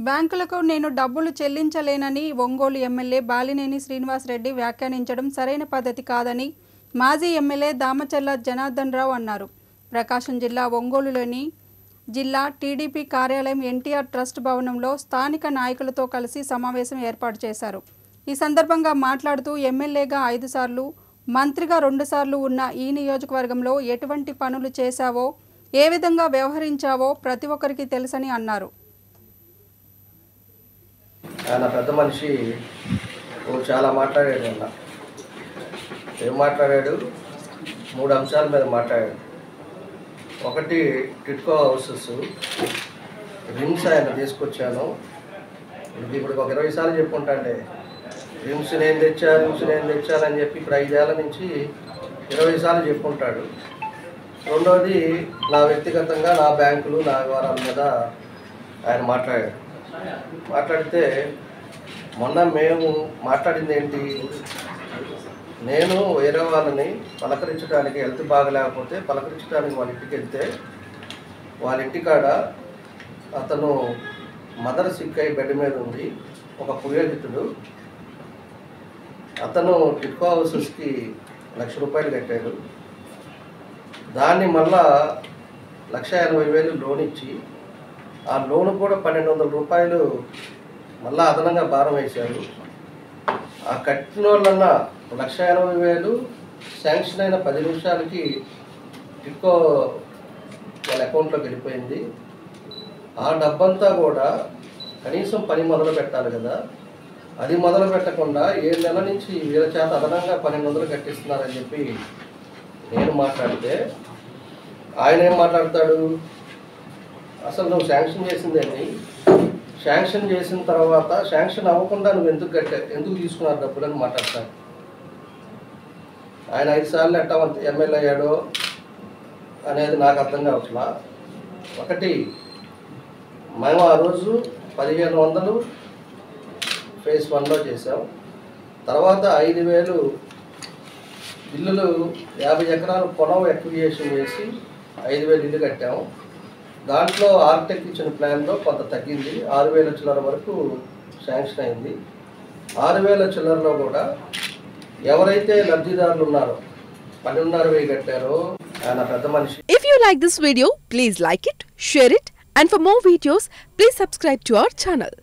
బ్యాంకులకు నేను డబ్బులు చెల్లించలేనని ఒంగోలు ఎమ్మెల్యే బాలినేని శ్రీనివాసరెడ్డి వ్యాఖ్యానించడం సరైన పద్ధతి కాదని మాజీ ఎమ్మెల్యే దామచర్ల జనార్దన్ రావు అన్నారు ప్రకాశం జిల్లా ఒంగోలులోని జిల్లా టీడీపీ కార్యాలయం ఎన్టీఆర్ ట్రస్ట్ భవనంలో స్థానిక నాయకులతో కలిసి సమావేశం ఏర్పాటు చేశారు ఈ సందర్భంగా మాట్లాడుతూ ఎమ్మెల్యేగా ఐదు సార్లు మంత్రిగా రెండుసార్లు ఉన్న ఈ నియోజకవర్గంలో ఎటువంటి పనులు చేశావో ఏ విధంగా వ్యవహరించావో ప్రతి ఒక్కరికి తెలుసని అన్నారు ఆయన పెద్ద మనిషి ఓ చాలా మాట్లాడాడు అన్న ఏం మాట్లాడాడు మూడు అంశాల మీద మాట్లాడాడు ఒకటి టిట్కో హౌసెస్ రిమ్స్ ఆయన తీసుకొచ్చాను ఇది ఇప్పుడు ఒక ఇరవై సార్లు చెప్పుకుంటాండే రిమ్స్ నేను తెచ్చా రిమ్స్ నేను తెచ్చానని చెప్పి ఇప్పుడు ఐదేళ్ల నుంచి ఇరవై సార్లు చెప్పుకుంటాడు రెండవది నా వ్యక్తిగతంగా నా బ్యాంకులు నా వ్యవహారాల మీద ఆయన మాట్లాడాడు మాట్లాడితే మొన్న మేము మాట్లాడింది ఏంటి నేను వేరే వాళ్ళని పలకరించడానికి హెల్త్ బాగలేకపోతే పలకరించడానికి వాళ్ళ ఇంటికి వెళ్తే వాళ్ళ ఇంటికాడ అతను మదర్ సిక్ అయి బెడ్ మీద ఉంది ఒక పురోహితుడు అతను టిక్కో హౌసెస్కి లక్ష రూపాయలు కట్టాడు దాన్ని మళ్ళా లక్ష ఎనభై వేలు లోన్ ఇచ్చి ఆ లోన్ కూడా పన్నెండు వందల రూపాయలు మళ్ళా అదనంగా భారం వేశారు ఆ కట్టిన వాళ్ళన్నా లక్ష ఎనభై వేలు శాంక్షన్ అయిన పది నిమిషాలకి టిక్కో వాళ్ళ అకౌంట్లోకి వెళ్ళిపోయింది ఆ డబ్బంతా కూడా కనీసం పని మొదలు పెట్టాలి కదా అది మొదలు పెట్టకుండా ఏడు నెలల నుంచి వీళ్ళ చేత అదనంగా పన్నెండు వందలు కట్టిస్తున్నారని చెప్పి నేను మాట్లాడితే ఆయన ఏం మాట్లాడతాడు అసలు నువ్వు శాంక్షన్ చేసిందేంటి శాంక్షన్ చేసిన తర్వాత శాంక్షన్ అవ్వకుండా నువ్వు ఎందుకు కట్టా ఎందుకు తీసుకున్నారు డబ్బులు అని మాట్లాడతాను ఆయన ఐదు సార్లు ఎట్టా ఎమ్మెల్యే అయ్యాడో అనేది నాకు అర్థం కావట్లా ఒకటి మేము ఆ రోజు పదిహేను వందలు ఫేజ్ వన్లో చేసాం తర్వాత ఐదు వేలు ఇల్లులు యాభై ఎకరాలు పొలం ఎక్విజేషన్ చేసి ఐదు వేలు ఇల్లు కట్టాము దాంట్లో ఆర్టెక్ ఇచ్చిన ప్లాన్లో కొంత తగ్గింది ఆరు వేల చిల్లర వరకు శాంక్షన్ అయింది ఆరు వేల చిల్లరలో కూడా ఎవరైతే లబ్ధిదారులు ఉన్నారో పన్నెండున్నర వెయ్యి కట్టారో ఆయన పెద్ద మనిషి If you like this video, please like it, share it, and for more videos, please subscribe to our channel.